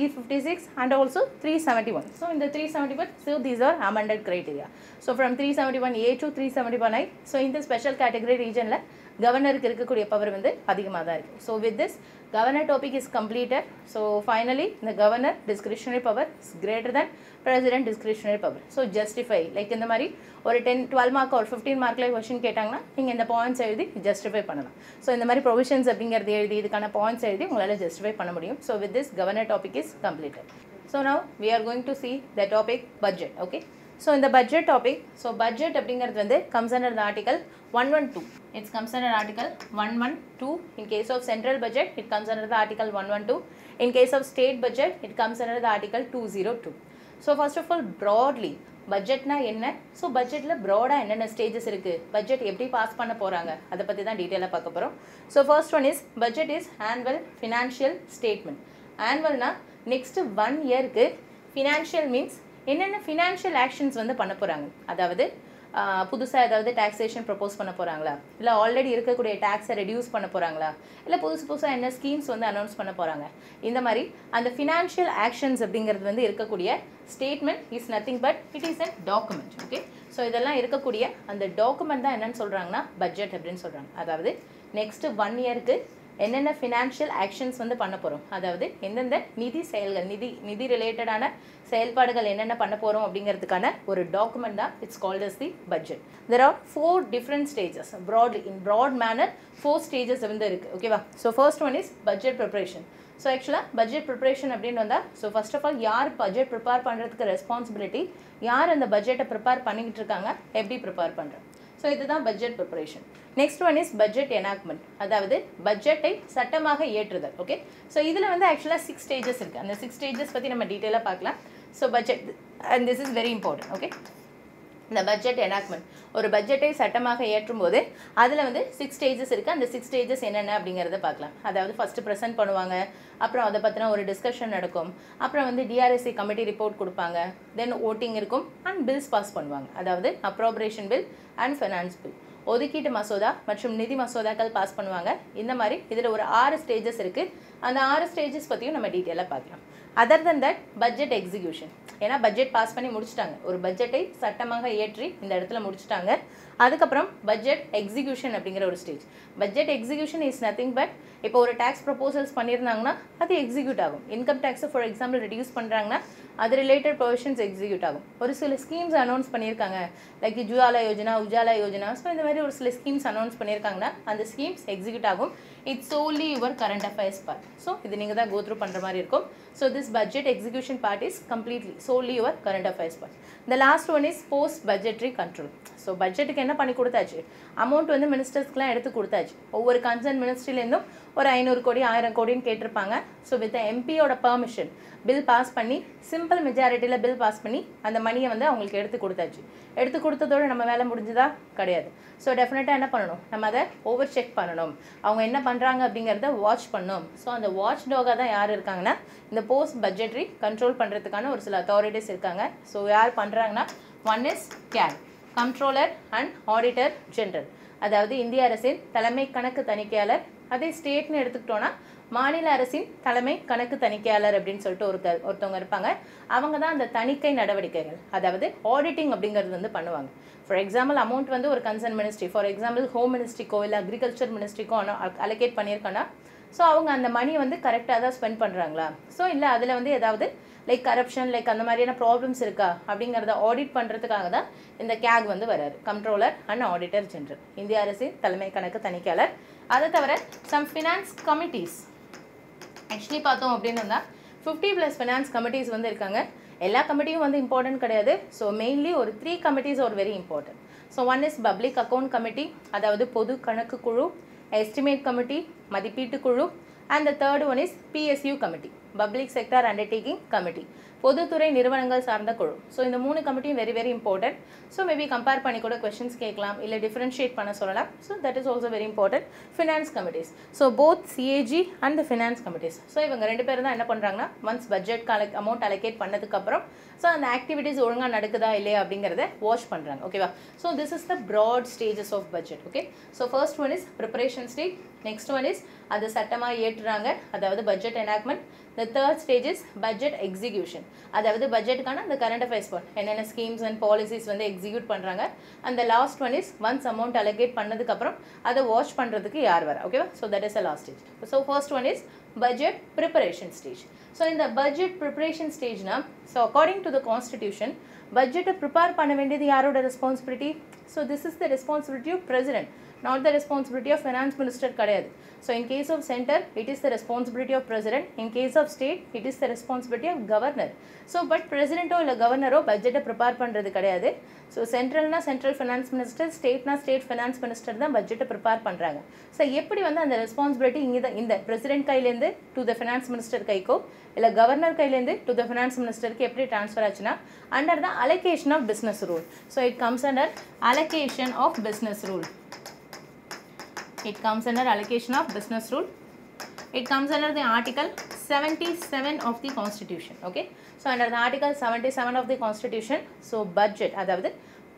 356 and also 371. So in the 371, so these are amended criteria. So from 371A to 371I, so in the special category region, கவர்னருக்கு இருக்கக்கூடிய power வந்து அதிகமாக தான் இருக்குது so with this governor topic is completed so finally இந்த governor discretionary power is greater than president discretionary power so justify like இந்த மாதிரி ஒரு டென் டுவெல் மார்க் ஒரு ஃபிஃப்டீன் மார்க்கில் கொஷின் கேட்டாங்கன்னா நீங்கள் இந்த பாயிண்ட்ஸ் எழுதி ஜஸ்டிஃபை பண்ணலாம் ஸோ இந்த மாதிரி ப்ரொவிஷன்ஸ் அப்படிங்கிறது எழுதி இதுக்கான பாயிண்ட்ஸ் எழுதி உங்களால் ஜஸ்டிஃபை பண்ண முடியும் so with this governor topic is completed so now we are going to see the topic budget okay so இந்த பட்ஜெட் டாபிக் ஸோ பட்ஜெட் அப்படிங்கிறது வந்து comes under the article one one two it's comes under article one one two in case of central budget it comes under the article one one two in case of state budget it comes under the article two zero two so first of all broadly பட்ஜெட்னா என்ன so பட்ஜெட்டில் ப்ராடாக என்னென்ன stages இருக்குது budget எப்படி pass பண்ண போகிறாங்க அதை பற்றி தான் டீட்டெயிலாக பார்க்க போகிறோம் so first one is budget is annual financial statement ஆனுவல்னா நெக்ஸ்ட்டு ஒன் இயருக்கு ஃபினான்ஷியல் மீன்ஸ் என்னென்ன ஃபினான்ஷியல் ஆக்ஷன்ஸ் வந்து பண்ண போகிறாங்க அதாவது புதுசாக ஏதாவது டாக்ஸேஷன் ப்ரப்போஸ் பண்ண போகிறாங்களா இல்லை ஆல்ரெடி இருக்கக்கூடிய டேக்ஸை ரெடியூஸ் பண்ண போகிறாங்களா இல்லை புதுசு புதுசாக என்ன ஸ்கீம்ஸ் வந்து அனௌன்ஸ் பண்ண போகிறாங்க இந்த மாதிரி அந்த ஃபினான்ஷியல் ஆக்ஷன்ஸ் அப்படிங்கிறது வந்து இருக்கக்கூடிய statement is nothing but it is a document okay so இதெல்லாம் இருக்கக்கூடிய அந்த டாக்குமெண்ட் தான் என்னன்னு சொல்கிறாங்கன்னா பட்ஜெட் அப்படின்னு சொல்கிறாங்க அதாவது நெக்ஸ்ட்டு ஒன் இயருக்கு என்னென்ன ஃபினான்ஷியல் ஆக்ஷன்ஸ் வந்து பண்ண போகிறோம் அதாவது எந்தெந்த நிதி செயல்கள் நிதி நிதி ரிலேட்டடான செயல்பாடுகள் என்னென்ன பண்ண போகிறோம் அப்படிங்கிறதுக்கான ஒரு டாக்குமெண்ட் தான் it's called as the budget there are four different stages broadly in broad manner four stages வந்து இருக்குது ஓகேவா so first one is budget preparation so ஆக்சுவலாக பட்ஜெட் ப்ரிப்பரேஷன் அப்படின்னு வந்தால் ஸோ ஃபர்ஸ்ட் ஆஃப் ஆல் யார் பட்ஜெட் ப்ரிப்பேர் பண்ணுறதுக்கு responsibility யார் அந்த பட்ஜெட்டை ப்ரிப்பேர் பண்ணிக்கிட்டு இருக்காங்க எப்படி ப்ரிப்பேர் பண்ணுறோம் ஸோ இதுதான் budget preparation next one is budget enactment அதாவது பட்ஜெட்டை சட்டமாக ஏற்றுதல் ஓகே ஸோ இதில் வந்து ஆக்சுவலாக சிக்ஸ் ஸ்டேஜஸ் இருக்குது அந்த சிக்ஸ் ஸ்டேஜஸ் பற்றி நம்ம டீட்டெயிலாக பார்க்கலாம் so budget and this is very important okay இந்த பட்ஜெட் எனாக்மெண்ட் ஒரு பட்ஜெட்டை சட்டமாக ஏற்றும் போது அதில் வந்து சிக்ஸ் ஸ்டேஜஸ் இருக்குது அந்த சிக்ஸ் ஸ்டேஜஸ் என்னென்ன அப்படிங்கிறத பார்க்கலாம் அதாவது ஃபஸ்ட்டு ப்ரெசென்ட் பண்ணுவாங்க அப்புறம் அதை பற்றின ஒரு டிஸ்கஷன் நடக்கும் அப்புறம் வந்து டிஆர்எஸ்சி கமிட்டி ரிப்போர்ட் கொடுப்பாங்க தென் ஓட்டிங் இருக்கும் அண்ட் பில்ஸ் பாஸ் பண்ணுவாங்க அதாவது appropriation bill and finance bill ஒதுக்கீட்டு மசோதா மற்றும் நிதி மசோதாக்கள் பாஸ் பண்ணுவாங்க இந்த மாதிரி இதில் ஒரு ஆறு ஸ்டேஜஸ் இருக்குது அந்த ஆறு ஸ்டேஜஸ் பற்றியும் நம்ம டீட்டெயிலாக பார்க்கலாம் other than that budget execution ஏன்னா பட்ஜெட் பாஸ் பண்ணி முடிச்சிட்டாங்க ஒரு பட்ஜெட்டை சட்டமாக ஏற்றி இந்த இடத்துல முடிச்சிட்டாங்க அதுக்கப்புறம் பட்ஜெட் எக்ஸிக்யூஷன் அப்படிங்கிற ஒரு stage budget execution is nothing but இப்போ ஒரு டேக்ஸ் ப்ரொபோசல்ஸ் பண்ணியிருந்தாங்கன்னா அது எக்ஸிக்யூட் ஆகும் இன்கம் டேக்ஸை ஃபார் எக்ஸாம்பிள் ரெடியூஸ் பண்ணுறாங்கன்னா அது ரிலேட்டட் ப்ரொவிஷன்ஸ் எக்ஸிக்யூட் ஆகும் ஒரு சில ஸ்கீம்ஸ் அனௌன்ஸ் பண்ணியிருக்காங்க லைக் உஜ்வாலா யோஜனா உஜாலா யோஜனா ஸோ இந்த மாதிரி ஒரு சில ஸ்கீம்ஸ் அனௌன்ஸ் பண்ணியிருக்காங்கன்னா அந்த ஸ்கீம்ஸ் எக்ஸிக்யூட் ஆகும் it's solely your current affairs part so இது நீங்கள் தான் கோத்ரூ பண்ணுற மாதிரி இருக்கும் so this budget execution part is completely solely your current affairs part இந்த last one is post budgetary control so பட்ஜெட்டுக்கு என்ன பண்ணி கொடுத்தாச்சு அமௌண்ட் வந்து மினிஸ்டர்ஸ்க்குலாம் எடுத்து கொடுத்தாச்சு ஒவ்வொரு கன்சர்ன் மினிஸ்ட்ரிலேருந்தும் ஒரு ஐநூறு கோடி ஆயிரம் கோடின்னு கேட்டிருப்பாங்க ஸோ வித் எம்பியோட பெர்மிஷன் பில் பாஸ் பண்ணி சிம்பிள் மெஜாரிட்டியில் பில் பாஸ் பண்ணி அந்த மணியை வந்து அவங்களுக்கு எடுத்து கொடுத்தாச்சு எடுத்து கொடுத்ததோட நம்ம வேலை முடிஞ்சுதா கிடையாது ஸோ டெஃபினட்டாக என்ன பண்ணணும் நம்ம அதை ஓவர் செக் பண்ணணும் அவங்க என்ன பண்ணுறாங்க அப்படிங்கிறத வாட்ச் பண்ணணும் ஸோ அந்த வாட்ச் டோகாக தான் யார் இருக்காங்கன்னா இந்த போஸ்ட் பட்ஜெட்ரி கண்ட்ரோல் பண்ணுறதுக்கான ஒரு சில அத்தாரிட்டிஸ் இருக்காங்க ஸோ யார் பண்ணுறாங்கன்னா ஒன் இஸ் கேட் கண்ட்ரோலர் அண்ட் ஆடிட்டர் ஜெனரல் அதாவது இந்திய அரசின் தலைமை கணக்கு தணிக்கையாளர் அதே ஸ்டேட்னு எடுத்துக்கிட்டோன்னா மாநில அரசின் தலைமை கணக்கு தணிக்கையாளர் அப்படின்னு சொல்லிட்டு ஒருத்தர் ஒருத்தவங்க இருப்பாங்க அவங்க தான் அந்த தணிக்கை நடவடிக்கைகள் அதாவது ஆடிட்டிங் அப்படிங்கிறது வந்து பண்ணுவாங்க ஃபார் எக்ஸாம்பிள் அமௌண்ட் வந்து ஒரு concern ministry for example home மினிஸ்ட்ரிக்கோ இல்லை அக்ரிகல்ச்சர் மினிஸ்ட்ரிக்கோ அலோகேட் பண்ணியிருக்கோன்னா ஸோ அவங்க அந்த மணி வந்து கரெக்டாக தான் ஸ்பெண்ட் பண்ணுறாங்களா ஸோ இல்லை அதில் வந்து ஏதாவது லைக் கரப்ஷன் லைக் அந்த மாதிரியான ப்ராப்ளம்ஸ் இருக்கா அப்படிங்கிறத ஆடிட் பண்ணுறதுக்காக தான் இந்த கேக் வந்து வராரு கண்ட்ரோலர் அண்ட் ஆடிட்டர் ஜெனரல் இந்திய அரசின் தலைமை கணக்கு தணிக்கையாளர் அதை தவிர சம் ஃபினான்ஸ் கமிட்டிஸ் ஆக்சுவலி பார்த்தோம் அப்படின்னு வந்தால் ஃபிஃப்டி ப்ளஸ் ஃபினான்ஸ் கமிட்டிஸ் வந்து இருக்காங்க எல்லா கமிட்டியும் வந்து இம்பார்ட்டன்ட் கிடையாது ஸோ மெயின்லி ஒரு த்ரீ கமிட்டிஸ் ஒரு very important so one is public account committee அதாவது பொது கணக்கு குழு எஸ்டிமேட் கமிட்டி மதிப்பீட்டு குழு and the third one is PSU committee public sector undertaking committee பொதுத்துறை நிறுவனங்கள் சார்ந்த குழு ஸோ இந்த மூணு கமிட்டியும் very very important so maybe compare பண்ணி கூட கொஷின்ஸ் கேட்கலாம் இல்லை டிஃப்ரென்ஷியேட் பண்ண சொல்லலாம் so that is also very important finance committees so both CAG and the finance committees so இவங்க ரெண்டு பேரும் தான் என்ன பண்ணுறாங்கன்னா once budget collect amount allocate பண்ணதுக்கப்புறம் ஸோ அந்த ஆக்டிவிட்டீஸ் ஒழுங்காக நடக்குதா இல்லையா அப்படிங்கிறத வாட்ச் பண்ணுறாங்க ஓகேவா so this is the broad stages of budget okay so first one is preparation stage next one is அது சட்டமாக ஏற்றுறாங்க அதாவது budget enactment the third stage is budget execution அதாவது பட்ஜெட்டுக்கான அந்த கரண்ட் அஃபேர்ஸ் பார்ட் என்னென்ன ஸ்கீம்ஸ் அண்ட் பாலிசிஸ் வந்து execute பண்ணுறாங்க அந்த last one is once amount allocate பண்ணதுக்கப்புறம் அதை வாட்ச் பண்ணுறதுக்கு யார் வரா ஓகேவா so that is a last stage so first one is budget preparation stage so இந்த பட்ஜெட் ப்ரிப்பரேஷன் ஸ்டேஜ்னா so according to the constitution பட்ஜெட்டை ப்ரிப்பேர் பண்ண வேண்டியது யாரோட responsibility so this is the responsibility of president not the responsibility of finance minister கிடையாது so in case of center it is the responsibility of president in case of state it is the responsibility of governor so but பிரசிடென்ட்டோ இல்லை கவர்னரோ பட்ஜெட்டை prepare பண்ணுறது கிடையாது ஸோ சென்ட்ரல்னா central finance minister ஸ்டேட்னா ஸ்டேட் ஃபினான்ஸ் மினிஸ்டர் தான் பட்ஜெட்டை ப்ரிப்பேர் பண்ணுறாங்க ஸோ எப்படி வந்து அந்த ரெஸ்பான்சிபிலிட்டி இங்கே தான் இந்த பிரசிடென்ட் கையிலேருந்து டு த ஃபினான்ஸ் மினிஸ்டர் கைக்கோ இல்லை கவர்னர் கையிலேருந்து டு த ஃபினான்ஸ் மினிஸ்டருக்கு எப்படி ட்ரான்ஸ்ஃபர் ஆச்சுன்னா under the allocation of business rule so it comes under allocation of business rule it comes under allocation of business rule it comes under the article 77 of the constitution okay so under the article 77 of the constitution so budget அதாவது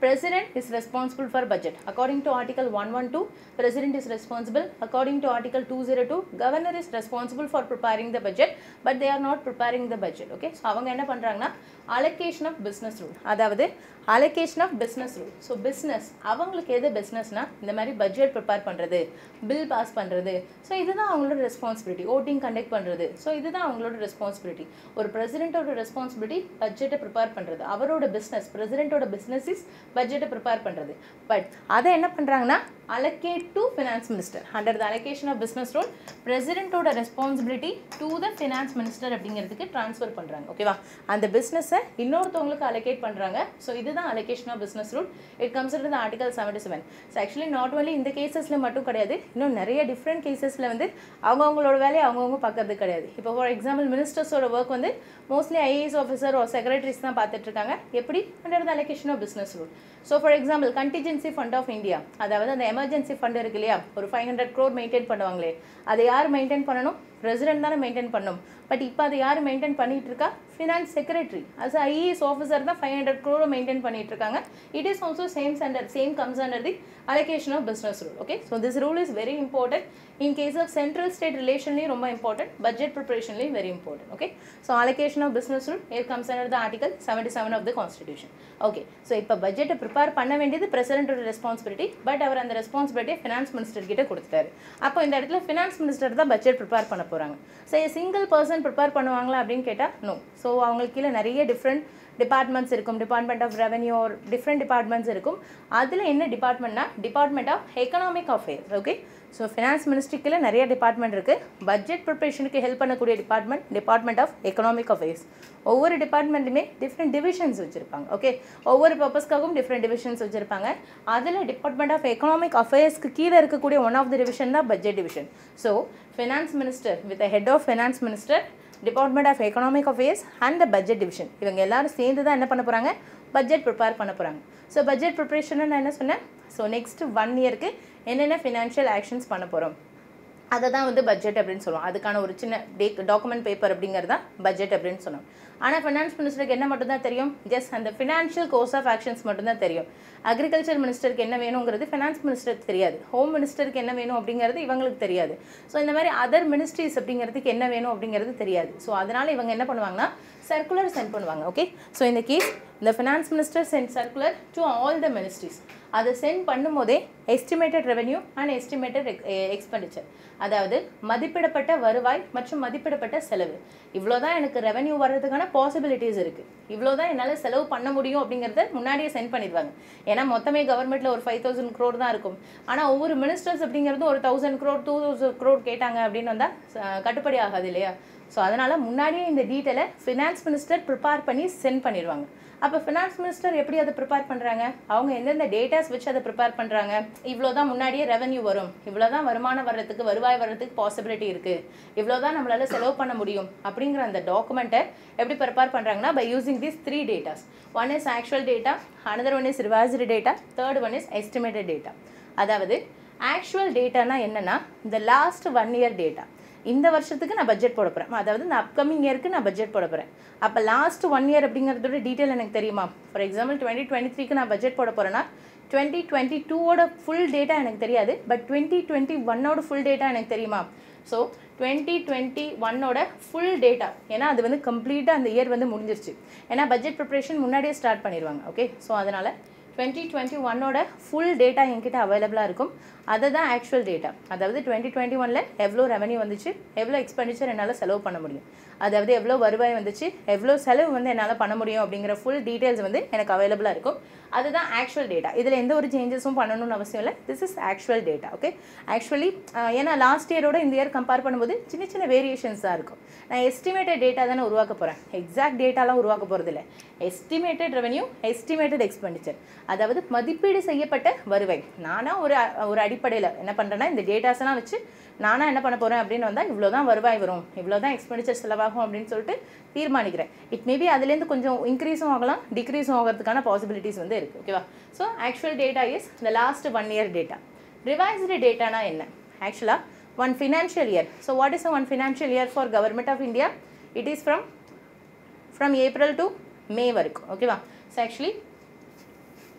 president is responsible for budget according to article 112 president is responsible according to article 202 governor is responsible for preparing the budget but they are not preparing the budget okay so அவங்க என்ன பண்றாங்கன்னா allocation of business rule அதாவது allocation of business rule so business அவங்களுக்கு எது பிஸ்னஸ்னா இந்த மாதிரி budget prepare பண்ணுறது பில் பாஸ் பண்ணுறது ஸோ இதுதான் அவங்களோட ரெஸ்பான்சிபிலிட்டி ஓட்டிங் கண்டக்ட் பண்ணுறது ஸோ இதுதான் அவங்களோட ரெஸ்பான்சிபிலிட்டி ஒரு பிரசிடென்ட்டோட ரெஸ்பான்சிபிலிட்டி பட்ஜெட்டை ப்ரிப்பேர் பண்ணுறது அவரோட பிஸ்னஸ் பிரசிடென்ட்டோட பிஸ்னஸ் இஸ் பட்ஜெட்டை ப்ரிப்பேர் பண்ணுறது பட் அதை என்ன பண்ணுறாங்கன்னா allocate to finance minister under the allocation of business rule பிரசிடென்ட்டோட responsibility to the finance minister அப்படிங்கிறதுக்கு ட்ரான்ஸ்ஃபர் பண்ணுறாங்க ஓகேவா அந்த பிஸ்னஸை இன்னொருத்தவங்களுக்கு அலோகேட் பண்ணுறாங்க ஸோ இதுதான் allocation of business rule it comes to the article seventy seven so actually not only இந்த கேசஸில் மட்டும் கிடையாது இன்னும் நிறைய டிஃப்ரெண்ட் கேசஸில் வந்து அவங்கவுங்களோட வேலையை அவங்கவுங்க பார்க்கறது கிடையாது இப்போ ஃபார் எக்ஸாம்பிள் மினிஸ்டர்ஸோட ஒர்க் வந்து மோஸ்ட்லி ஐஏஎஸ் ஆஃபீஸர் ஒரு செக்ரட்டரிஸ் தான் பார்த்துட்டு இருக்காங்க எப்படி under the allocation of business rule so for example contingency fund of India அதாவது அந்த எமர்ஜென்சி ஃபண்ட் இருக்கு இல்லையா ஒரு ஃபைவ் ஹண்ட்ரட் க்ரோர் மெயின்டைன் பண்ணுவாங்களே அதை யார் மெயின்டைன் பண்ணணும் பிரசிடென்ட் தானே மெயின்டைன் பண்ணணும் பட் இப்போ அதை யார் மெயின்டைன் பண்ணிட்டு இருக்கா finance secretary as IAS officer தான் ஃபைவ் ஹண்ட்ரட் க்ரோரை மெயின்டைன் பண்ணிட்டு இருக்காங்க it is also same under same comes under the allocation of business rule okay so this rule is very important in case of central state ரிலேஷன்லேயும் ரொம்ப important budget ப்ரிப்பரேஷன்லேயும் very important okay so allocation of business rule it comes under the article seventy seven of the constitution okay so இப்போ பட்ஜெட்டை prepare பண்ண வேண்டியது பிரசிடென்ட்டோட responsibility but அவர் அந்த ரெஸ்பான்சிபிலிட்டியை finance minister கிட்ட கொடுத்துட்டாரு அப்போ இந்த இடத்துல ஃபினான்ஸ் மினிஸ்டர் தான் பட்ஜெட் ப்ரிப்பேர் பண்ண போகிறாங்க ஸோ சிங்கிள் பர்சன் ப்ரிப்பேர் பண்ணுவாங்களா அப்படின்னு கேட்டால் நோ ஸோ அவங்களுக்கு கீழே நிறைய டிஃப்ரெண்ட் டிபார்ட்மெண்ட்ஸ் இருக்கும் டிபார்ட்மெண்ட் ஆஃப் ரெவன்யூ ஒரு டிஃப்ரெண்ட் டிபார்ட்மெண்ட்ஸ் இருக்கும் அதில் என்ன டிபார்ட்மெண்ட்னா department of economic affairs okay so finance மினிஸ்ட்ரிக்கில் நிறைய டிபார்ட்மெண்ட் இருக்குது பட்ஜெட் ப்ரிப்பரேஷனுக்கு ஹெல்ப் பண்ணக்கூடிய department department of economic affairs ஒவ்வொரு டிபார்ட்மெண்ட்டுமே டிஃப்ரெண்ட் டிவிஷன்ஸ் வச்சுருப்பாங்க ஓகே ஒவ்வொரு பர்பஸ்க்காகவும் டிஃப்ரெண்ட் டிவிஷன்ஸ் வச்சுருப்பாங்க அதில் டிபார்ட்மெண்ட் ஆஃப் எக்கனாமிக் அஃபேர்ஸ்க்கு கீழே இருக்கக்கூடிய ஒன் ஆஃப் த டிவிஷன் தான் budget division so finance minister with head of finance minister department of economic affairs and the budget division இவங்க எல்லாரும் சேர்ந்து தான் என்ன பண்ண போகிறாங்க பட்ஜெட் ப்ரிப்பேர் பண்ண போகிறாங்க ஸோ பட்ஜெட் ப்ரிப்பரேஷன் நான் என்ன சொன்னேன் ஸோ நெக்ஸ்ட் ஒன் இயருக்கு என்னென்ன ஃபினான்ஷியல் ஆக்ஷன்ஸ் பண்ண போகிறோம் அதை தான் வந்து பட்ஜெட் அப்படின்னு சொல்லுவோம் அதுக்கான ஒரு சின்ன டே டாக்குமெண்ட் பேப்பர் அப்படிங்கிறது தான் பட்ஜெட் அப்படின்னு சொன்னோம் ஆனால் ஃபினான்ஸ் மினிஸ்டருக்கு என்ன மட்டும் தான் தெரியும் ஜஸ்ட் அந்த ஃபினான்ஷியல் கோர்ஸ் ஆஃப் ஆக்ஷன்ஸ் மட்டும் தான் தெரியும் அக்ரிகல்ச்சர் மினிஸ்டருக்கு என்ன வேணுங்கிறது ஃபினான்ஸ் மினிஸ்டருக்கு தெரியாது ஹோம் மினிஸ்டருக்கு என்ன வேணும் அப்படிங்கிறது இவங்களுக்கு தெரியாது ஸோ இந்த மாதிரி அதர் மினிஸ்ட்ரிஸ் அப்படிங்கிறதுக்கு என்ன வேணும் அப்படிங்கிறது தெரியாது ஸோ அதனால் இவங்க என்ன பண்ணுவாங்கன்னா சர்க்குலர் சென்ட் பண்ணுவாங்க ஓகே ஸோ இந்த கேஸ் இந்த finance minister sent circular to all the ministries அதை சென்ட் பண்ணும்போதே estimated revenue and estimated expenditure அதாவது மதிப்பிடப்பட்ட வருவாய் மற்றும் மதிப்பிடப்பட்ட செலவு இவ்வளோ தான் எனக்கு ரெவென்யூ வர்றதுக்கான பாசிபிலிட்டிஸ் இருக்குது இவ்வளோ தான் என்னால் செலவு பண்ண முடியும் அப்படிங்கிறத முன்னாடியே சென்ட் பண்ணிடுவாங்க ஏன்னா மொத்தமே கவர்மெண்ட்டில் ஒரு ஃபைவ் தௌசண்ட் க்ரோர் தான் இருக்கும் ஆனால் ஒவ்வொரு மினிஸ்டர்ஸ் அப்படிங்கிறது ஒரு thousand crore two thousand crore கேட்டாங்க அப்படின்னு வந்தால் கட்டுப்படி ஆகாது இல்லையா ஸோ அதனால் முன்னாடியே இந்த டீட்டெயிலை ஃபினான்ஸ் மினிஸ்டர் ப்ரிப்பேர் பண்ணி சென்ட் பண்ணிடுவாங்க அப்போ ஃபினான்ஸ் மினிஸ்டர் எப்படி அதை ப்ரிப்பேர் பண்ணுறாங்க அவங்க எந்தெந்த டேட்டாஸ் வச்சு அதை ப்ரிப்பேர் பண்ணுறாங்க இவ்வளோ தான் முன்னாடியே ரெவன்யூ வரும் இவ்வளோ தான் வருமானம் வர்றதுக்கு வருவாய் வர்றதுக்கு பாசிபிலிட்டி இருக்குது இவ்வளோ தான் நம்மளால் செலவு பண்ண முடியும் அப்படிங்கிற அந்த டாக்குமெண்ட்டை எப்படி ப்ரிப்பேர் பண்ணுறாங்கன்னா by using these three datas one is actual data another one is revised data third one is estimated data அதாவது ஆக்சுவல் டேட்டானா என்னென்னா இந்த லாஸ்ட் ஒன் இயர் டேட்டா இந்த வருஷத்துக்கு நான் பட்ஜெட் போட போகிறேன் அதாவது இந்த அப்கமிங் இயருக்கு நான் பட்ஜெட் போட போகிறேன் அப்போ லாஸ்ட் ஒன் இயர் அப்படிங்கிறதோட டீட்டெயில் எனக்கு தெரியுமா ஃபார் எக்ஸாம்பிள் டுவெண்ட்டி டுவெண்ட்டி த்ரீக்கு நான் பட்ஜெட் போட போகிறேன்னா டுவெண்ட்டி டுவெண்ட்டி டூவோட ஃபுல் டேட்டா எனக்கு தெரியாது பட் டுவெண்ட்டி டுவெண்ட்டி ஒன்னோட ஃபுல் டேட்டா எனக்கு தெரியுமா ஸோ டுவெண்ட்டி டுவெண்ட்டி ஒன்னோட ஃபுல் டேட்டா ஏன்னா அது வந்து கம்ப்ளீட்டாக அந்த இயர் வந்து முடிஞ்சிருச்சு ஏன்னா பட்ஜெட் ப்ரிப்ரேஷன் முன்னாடியே ஸ்டார்ட் பண்ணிடுவாங்க ஓகே ஸோ அதனால் டுவெண்ட்டி டுவெண்ட்டி ஒன்னோட ஃபுல் டேட்டா என்கிட்ட அவைலபிளாக இருக்கும் அதை தான் ஆக்சுவல் டேட்டா அதாவது டுவெண்ட்டி டுவெண்ட்டி ஒனில் எவ்வளோ ரெவன்யூ வந்துச்சு எவ்வளோ எக்ஸ்பெண்டிச்சர் என்னால் செலவு பண்ண முடியும் அதாவது எவ்வளோ வருவாய் வந்துச்சு எவ்வளோ செலவு வந்து என்னால் பண்ண முடியும் அப்படிங்கிற ஃபுல் டீட்டெயில்ஸ் வந்து எனக்கு அவைலபிளாக இருக்கும் அதுதான் ஆக்சுவல் டேட்டா இதில் எந்த ஒரு சேஞ்சஸும் பண்ணணும்னு அவசியம் இல்லை this is actual data okay actually ஏன்னா லாஸ்ட் இயரோட இந்த இயர் கம்பேர் பண்ணும்போது சின்ன சின்ன வேரியேஷன்ஸ் தான் இருக்கும் நான் எஸ்டிமேட்டட் டேட்டா தானே உருவாக்க போகிறேன் எக்ஸாக்ட் டேட்டாலாம் உருவாக்க போகிறது இல்லை எஸ்டிமேட்டட் ரெவன்யூ எஸ்டிமேட்டட் எக்ஸ்பெண்டிச்சர் அதாவது மதிப்பீடு செய்யப்பட்ட வருவாய் நானாக ஒரு ஒரு அடிப்படையில் என்ன பண்ணுறேன்னா இந்த டேட்டாஸ் எல்லாம் வச்சு நானாக என்ன பண்ண போகிறேன் அப்படின்னு வந்தால் இவ்வளோ தான் வருவாய் வரும் இவ்வளோ தான் எக்ஸ்பெண்டிச்சர் செலவாகும் அப்படின்னு சொல்லிட்டு தீர்மானிக்கிறேன் இட் மேபி அதுலேருந்து கொஞ்சம் இன்க்ரீஸும் ஆகலாம் டிக்ரீஸும் ஆகிறதுக்கான பாசிபிலிட்டிஸ் வந்து இருக்குது ஓகேவா ஸோ ஆக்சுவல் டேட்டா இஸ் இந்த last one year data revised டேட்டானா என்ன ஆக்சுவலாக one financial year so what is a one financial year for government of India it is from from April to May வரைக்கும் ஓகேவா so actually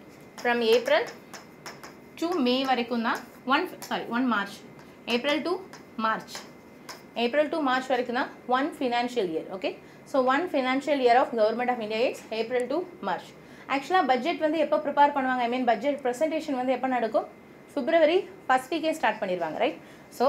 from April to May வரைக்கும் தான் one sorry one March April to March April to March வரைக்கும் தான் one financial year okay so one financial year of government of India is April to March ஆக்சுவலாக budget வந்து எப்போ prepare பண்ணுவாங்க ஐ மீன் budget presentation வந்து எப்போ நடக்கும் பிப்ரவரி ஃபஸ்ட் வீக்கே ஸ்டார்ட் பண்ணிடுவாங்க right so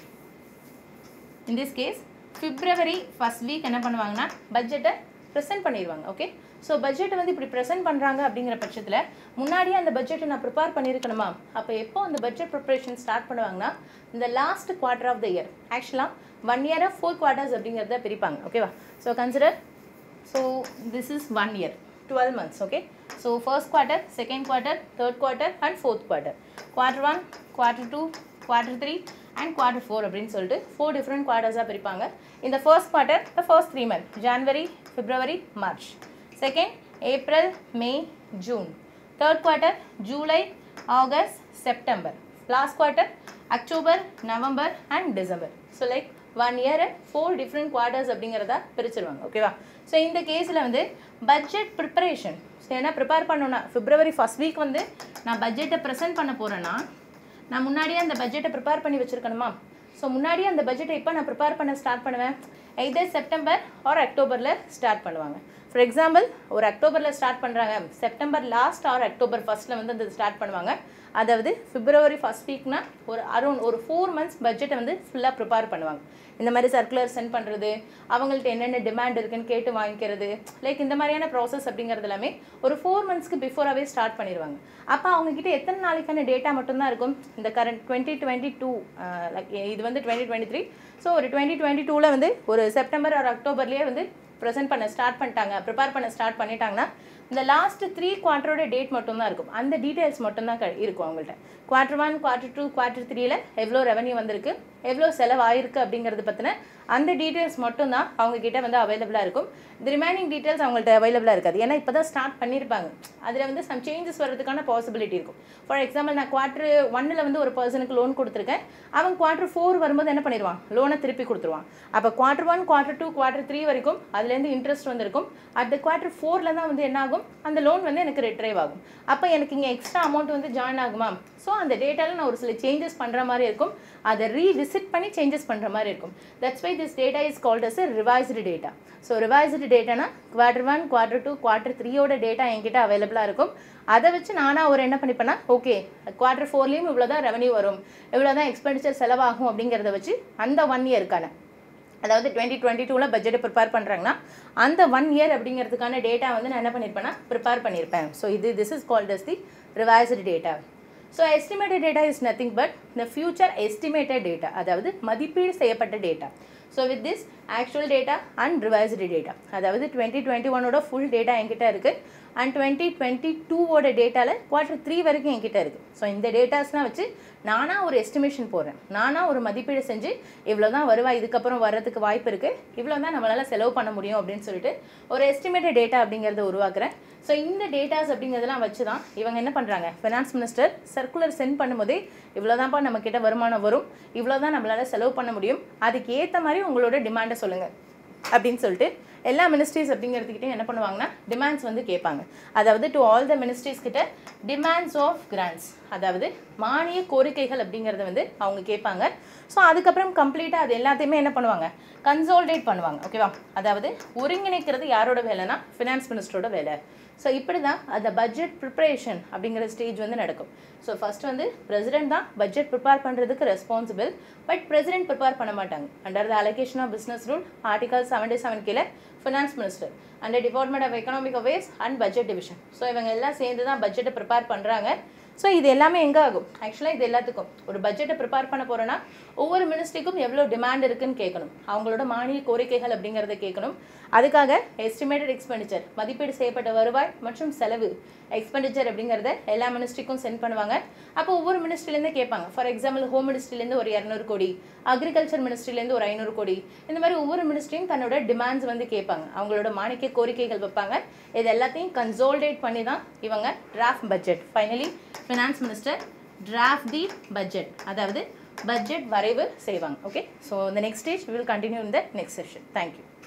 in this case February first week என்ன பண்ணுவாங்கன்னா பட்ஜெட்டை ப்ரெசென்ட் பண்ணிடுவாங்க ஓகே ஸோ பட்ஜெட்டை வந்து இப்படி ப்ரெசென்ட் பண்ணுறாங்க அப்படிங்கிற பட்சத்தில் முன்னாடியே அந்த பட்ஜெட்டை நான் ப்ரிப்பேர் பண்ணியிருக்கணுமா அப்போ எப்போ அந்த பட்ஜெட் ப்ரிப்பரேஷன் ஸ்டார்ட் பண்ணுவாங்கன்னா இந்த last quarter of the year ஆக்சுவலாக ஒன் இயராக ஃபோர் குவார்ட்டர்ஸ் அப்படிங்கிறத பிரிப்பாங்க ஓகேவா so consider so this is one year twelve months okay so first quarter second quarter third quarter and fourth quarter quarter one quarter two quarter three and quarter four அப்படின்னு சொல்லிட்டு four different குவார்ட்டர்ஸாக பிரிப்பாங்க இந்த first quarter the first three month January February March second April May June third quarter July August September last quarter October November and December so like one year four different quarters அப்படிங்கிறத பிரிச்சிருவாங்க ஓகேவா so இந்த கேஸில் வந்து budget preparation so என்ன prepare பண்ணணும்னா February first week வந்து நான் பட்ஜெட்டை ப்ரெசென்ட் பண்ண போகிறேன்னா நான் முன்னாடியே அந்த பட்ஜெட்டை ப்ரிப்பேர் பண்ணி வச்சுருக்கணுமா ஸோ முன்னாடியே அந்த பட்ஜெட்டை எப்போ நான் ப்ரிப்பேர் பண்ண ஸ்டார்ட் பண்ணுவேன் எய்தர் செப்டம்பர் ஆர் அக்டோபரில் ஸ்டார்ட் பண்ணுவாங்க ஃபார் எக்ஸாம்பிள் ஒரு அக்டோபரில் ஸ்டார்ட் பண்ணுறாங்க செப்டம்பர் லாஸ்ட் ஆர் அக்டோபர் ஃபஸ்ட்டில் வந்து அந்த ஸ்டார்ட் பண்ணுவாங்க அதாவது பிப்ரவரி ஃபஸ்ட் வீக்னா ஒரு அரௌண்ட் ஒரு ஃபோர் மந்த்ஸ் பட்ஜெட்டை வந்து ஃபுல்லாக ப்ரிப்பேர் பண்ணுவாங்க இந்த மாதிரி சர்க்குலர் சென்ட் பண்ணுறது அவங்கள்ட்ட என்னென்ன டிமாண்ட் இருக்குன்னு கேட்டு வாங்கிக்கிறது லைக் இந்த மாதிரியான ப்ராசஸ் அப்படிங்கிறது எல்லாமே ஒரு ஃபோர் மந்த்ஸ்க்கு பிஃபோராகவே ஸ்டார்ட் பண்ணிடுவாங்க அப்போ அவங்கக்கிட்ட எத்தனை நாளைக்கான டேட்டா மட்டும்தான் இருக்கும் இந்த current twenty twenty two like இது வந்து டுவெண்ட்டி டுவெண்ட்டி த்ரீ ஸோ ஒரு டுவெண்ட்டி டுவெண்ட்டி டூவில் வந்து ஒரு செப்டம்பர் ஒரு அக்டோபர்லேயே வந்து ப்ரெசென்ட் பண்ண ஸ்டார்ட் பண்ணிட்டாங்க ப்ரிப்பேர் பண்ண ஸ்டார்ட் பண்ணிட்டாங்கன்னா இந்த லாஸ்ட் த்ரீ குவார்ட்டரோட டேட் மட்டும்தான் இருக்கும் அந்த டீட்டெயில்ஸ் மட்டும்தான் க- இருக்கும் அவங்கள்ட்ட quarter one quarter two quarter த்ரீல எவ்வளோ ரெவன்யூ வந்திருக்கு எவ்வளோ செலவு ஆயிருக்கு அப்படிங்கிறது பற்றின அந்த டீட்டெயில்ஸ் மட்டும்தான் அவங்க கிட்ட வந்து அவைலபிளாக இருக்கும் இந்த ரிமைனிங் டீட்டெயில்ஸ் அவங்கள்ட்ட அவைலபிளாக இருக்காது ஏன்னா இப்போ தான் ஸ்டார்ட் பண்ணியிருப்பாங்க அதில் வந்து சம் சேஞ்சஸ் வர்றதுக்கான பாசிபிலிட்டி இருக்கும் ஃபார் எக்ஸாம்பிள் நான் குவார்ட்டர் ஒன்னில் வந்து ஒரு பர்சனுக்கு லோன் கொடுத்துருக்கேன் அவன் குவார்ட்டர் ஃபோர் வரும்போது என்ன பண்ணிடுவான் லோனை திருப்பி கொடுத்துருவான் அப்போ quarter one quarter two quarter three வரைக்கும் அதுலேருந்து இன்ட்ரெஸ்ட் வந்திருக்கும் அட் குவார்ட்டர் ஃபோரில் தான் வந்து என்ன ஆகும் அந்த லோன் வந்து எனக்கு ரிட்ரைவ் ஆகும் அப்போ எனக்கு இங்கே எக்ஸ்ட்ரா அமௌண்ட் வந்து ஜாயின் ஆகுமா ஸோ அந்த டேட்டாவில் நான் ஒரு சில சேஞ்சஸ் பண்ணுற மாதிரி இருக்கும் அதை ரீவிசிட் பண்ணி சேஞ்சஸ் பண்ணுற மாதிரி இருக்கும் that's why this data is called as revised data so revised டேட்டானா quarter one quarter two quarter த்ரீயோட டேட்டா என்கிட்ட அவைலபிளாக இருக்கும் அதை வச்சு நானாக ஒரு என்ன பண்ணிப்பேன்னா ஓகே குவார்டர் ஃபோர்லேயும் இவ்வளோ தான் ரெவன்யூ வரும் இவ்வளோ தான் எக்ஸ்பெண்டிச்சர் செலவாகும் அப்படிங்கிறத வச்சு அந்த ஒன் இயருக்கான அதாவது டுவெண்ட்டி டுவெண்ட்டி டூவில் பட்ஜெட்டை ப்ரிப்பேர் பண்ணுறாங்கன்னா அந்த ஒன் இயர் அப்படிங்கிறதுக்கான டேட்டா வந்து நான் என்ன பண்ணியிருப்பேன்னா ப்ரிப்பேர் பண்ணியிருப்பேன் ஸோ இது this is called as the revised data so estimated data is nothing but the future estimated data அதாவது மதிப்பீடு செய்யப்பட்ட data so with this actual data and revised data அதாவது டுவெண்ட்டி டுவெண்ட்டி ஒனோட ஃபுல் டேட்டா என்கிட்ட இருக்குது and twenty twenty டூவோட டேட்டாவில் quarter three வரைக்கும் என்கிட்ட இருக்குது ஸோ இந்த டேட்டாஸ்லாம் வச்சு நானாக ஒரு எஸ்டிமேஷன் போடுறேன் நானாக ஒரு மதிப்பீடு செஞ்சு இவ்வளோ தான் வருவாய் இதுக்கப்புறம் வர்றதுக்கு வாய்ப்பு இருக்குது இவ்வளோ தான் நம்மளால் செலவு பண்ண முடியும் அப்படின்னு சொல்லிட்டு ஒரு எஸ்டிமேட்டட் டேட்டா அப்படிங்கிறத உருவாக்குறேன் ஸோ இந்த டேட்டாஸ் அப்படிங்கிறதெல்லாம் வச்சு தான் இவங்க என்ன பண்ணுறாங்க ஃபினான்ஸ் மினிஸ்டர் சர்க்குலர் சென்ட் பண்ணும்போதே இவ்வளோ தான்ப்பா நம்மக்கிட்ட வருமானம் வரும் இவ்வளோ தான் நம்மளால் செலவு பண்ண முடியும் அதுக்கு ஏற்ற மாதிரி உங்களோட டிமாண்டை சொல்லுங்கள் அப்படின்னு சொல்லிட்டு எல்லா மினிஸ்ட்ரிஸ் அப்படிங்கிறதுக்கிட்டே என்ன பண்ணுவாங்கன்னா டிமாண்ட்ஸ் வந்து கேட்பாங்க அதாவது டு ஆல் த மினிஸ்ட்ரிஸ் கிட்ட டிமாண்ட்ஸ் ஆஃப் கிராண்ட்ஸ் அதாவது மானிய கோரிக்கைகள் அப்படிங்கிறத வந்து அவங்க கேட்பாங்க ஸோ அதுக்கப்புறம் கம்ப்ளீட்டாக அது எல்லாத்தையுமே என்ன பண்ணுவாங்க கன்சால்டேட் பண்ணுவாங்க ஓகேவா அதாவது ஒருங்கிணைக்கிறது யாரோட வேலைனா ஃபினான்ஸ் மினிஸ்டரோட வேலை ஸோ இப்படி தான் அந்த பட்ஜெட் ப்ரிப்பரேஷன் அப்படிங்கிற ஸ்டேஜ் வந்து நடக்கும் ஸோ ஃபர்ஸ்ட் வந்து பிரசிடென்ட் தான் பட்ஜெட் ப்ரிப்பேர் பண்ணுறதுக்கு ரெஸ்பான்சிபிள் பட் பிரசிடென்ட் ப்ரிப்பேர் பண்ண மாட்டாங்க under the allocation of business rule article seventy seven கீழே finance minister under department of economic affairs and budget division so இவங்க எல்லாம் சேர்ந்து தான் பட்ஜெட்டை ப்ரிப்பேர் பண்ணுறாங்க ஸோ இது எல்லாமே எங்கே ஆகும் ஆக்சுவலாக இது எல்லாத்துக்கும் ஒரு பட்ஜெட்டை ப்ரிப்பேர் பண்ண போகிறோன்னா ஒவ்வொரு மினிஸ்ட்ரிக்கும் எவ்வளோ டிமாண்ட் இருக்குன்னு கேட்கணும் அவங்களோட மானிய கோரிக்கைகள் அப்படிங்கிறத கேட்கணும் அதுக்காக எஸ்டிமேட்டட் எக்ஸ்பெண்டிச்சர் மதிப்பீடு செய்யப்பட்ட வருவாய் மற்றும் செலவு எக்ஸ்பெண்டிச்சர் அப்படிங்கிறத எல்லா மினிஸ்ட்ரிக்கும் சென்ட் பண்ணுவாங்க அப்போ ஒவ்வொரு மினிஸ்ட்ரிலேருந்து கேட்பாங்க ஃபார் எக்ஸாம்பிள் ஹோம் மினிஸ்ட்ரிலேருந்து ஒரு இரநூறு கோடி அக்ரிகல்ச்சர் மினிஸ்ட்ரிலேருந்து ஒரு ஐநூறு கோடி இந்த மாதிரி ஒவ்வொரு மினிஸ்ட்ரியும் தன்னோட டிமாண்ட்ஸ் வந்து கேட்பாங்க அவங்களோட மானிய கோரிக்கைகள் வைப்பாங்க இது எல்லாத்தையும் கன்சோல்டேட் பண்ணி தான் இவங்க draft budget finally finance minister draft the budget அதாவது பட்ஜெட் வரைவு செய்வாங்க ஓகே ஸோ இந்த நெக்ஸ்ட் ஸ்டேஜ் வில் கண்டினியூ இந்த நெக்ஸ்ட் செஷன் தேங்க்யூ